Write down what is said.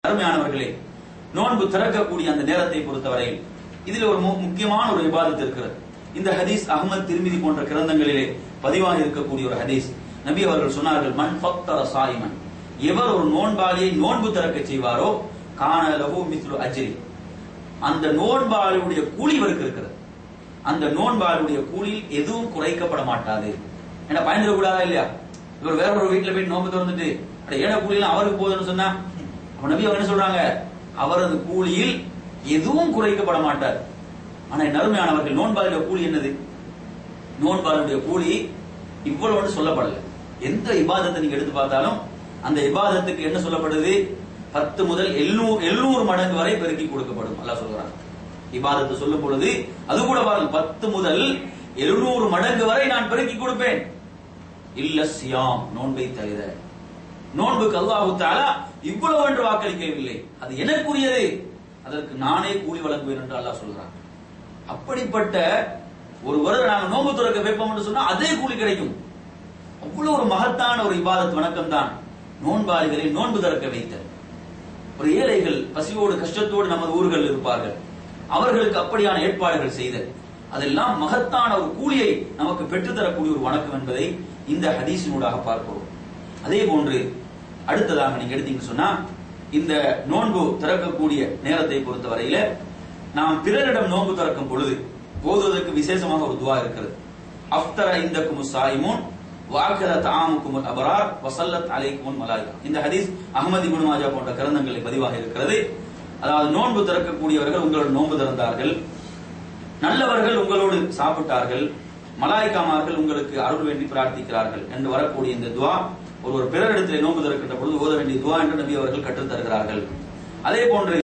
அருமையானவர்களே நோன்பு திறக்கக்கூடிய அந்த நேரத்தை பொறுத்தவரையில் இதில் ஒரு மு- முக்கியமான ஒரு விவாதத்து இருக்கிறது இந்த ஹதீஸ் அகமது திருமிதி போன்ற கிரந்தங்களிலே பதிவாக இருக்கக்கூடிய ஒரு ஹதீஸ் நபி அவர்கள் சொன்னார்கள் மண் ஃபக்தர சாயிமன் எவர் ஒரு நோன்பாளியை நோன்பு திறக்க செய்வாரோ காண லஹு மித்லு அஜ்ரி அந்த நோன்பாளுடைய கூலி இவருக்கு இருக்கிறது அந்த நோன்பாளுடைய கூலியில் எதுவும் குறைக்கப்பட மாட்டாது என்ன பயந்துடக்கூடாதா இல்லையா இவர் வேற ஒரு வீட்டுல போய் நோன்பு திறந்துட்டு அட ஏன கூலியெல்லாம் அவருக்கு போகுதுன்னு சொன்னா அப்ப நபி அவங்க என்ன சொல்றாங்க அவரது கூலியில் எதுவும் குறைக்கப்பட மாட்டார் ஆனா என் அருமையானவர்கள் நோன்பாளுடைய கூலி என்னது நோன்பாளுடைய கூலி இவ்வளவு ஒன்று சொல்லப்படல எந்த இபாதத்தை நீங்க எடுத்து பார்த்தாலும் அந்த இபாதத்துக்கு என்ன சொல்லப்படுது பத்து முதல் எழுநூறு எழுநூறு மடங்கு வரை பெருக்கி கொடுக்கப்படும் அல்லாஹ் சொல்றான் இபாதத்தை சொல்லும் பொழுது அது கூட பாருங்க பத்து முதல் எழுநூறு மடங்கு வரை நான் பெருக்கி கொடுப்பேன் இல்ல சியாம் நோன்பை தவிர நோன்புக்கு அல்லாஹு தஆலா இவ்வளவு என்று வாக்களிக்கவில்லை அது எனக்குரியது அதற்கு நானே கூலி வழங்குவேன் என்று அல்லாஹ் சொல்றான் அப்படிப்பட்ட ஒரு வருடம் நாங்கள் நோன்பு துறக்க வைப்போம் என்று சொன்னா அதே கூலி கிடைக்கும் அவ்வளவு ஒரு மகத்தான ஒரு இபாதத் வணக்கம் தான் நோன்பாளிகளை நோன்பு திறக்க வைத்தல் ஒரு ஏழைகள் பசியோடு கஷ்டத்தோடு நமது ஊர்கள் இருப்பார்கள் அவர்களுக்கு அப்படியான ஏற்பாடுகள் செய்தல் அதெல்லாம் மகத்தான ஒரு கூலியை நமக்கு பெற்றுத்தரக்கூடிய ஒரு வணக்கம் என்பதை இந்த ஹதீஸினூடாக பார்க்கிறோம் அதே போன்று அடுத்ததாக நீங்க எடுத்தீங்க சொன்னா இந்த நோன்பு திறக்கக்கூடிய நேரத்தை பொறுத்தவரையில நாம் பிறரிடம் நோன்பு திறக்கும் பொழுது போதுவதற்கு விசேஷமாக ஒரு துவா இருக்கிறது அஃப்தர இந்தக்கும் சாயிமூன் வாக்கர தாமுக்கும் அபரார் வசல்லத் அலைக்கும் மலாய்கா இந்த ஹதீஸ் அகமது இப்னு மாஜா போன்ற கிரந்தங்களில் பதிவாக இருக்கிறது அதாவது நோன்பு திறக்கக்கூடியவர்கள் உங்களோட நோன்பு திறந்தார்கள் நல்லவர்கள் உங்களோடு சாப்பிட்டார்கள் மலாய்க்காமார்கள் உங்களுக்கு அருள் வேண்டி பிரார்த்திக்கிறார்கள் என்று வரக்கூடிய இந்த துவா ஒரு ஒரு பிறரிடத்திலே நோன்பு திறக்கின்ற பொழுது ஓத வேண்டிய துவா என்று நபி அவர்கள் கற்றுத் தருகிறார்கள் அதே போன்று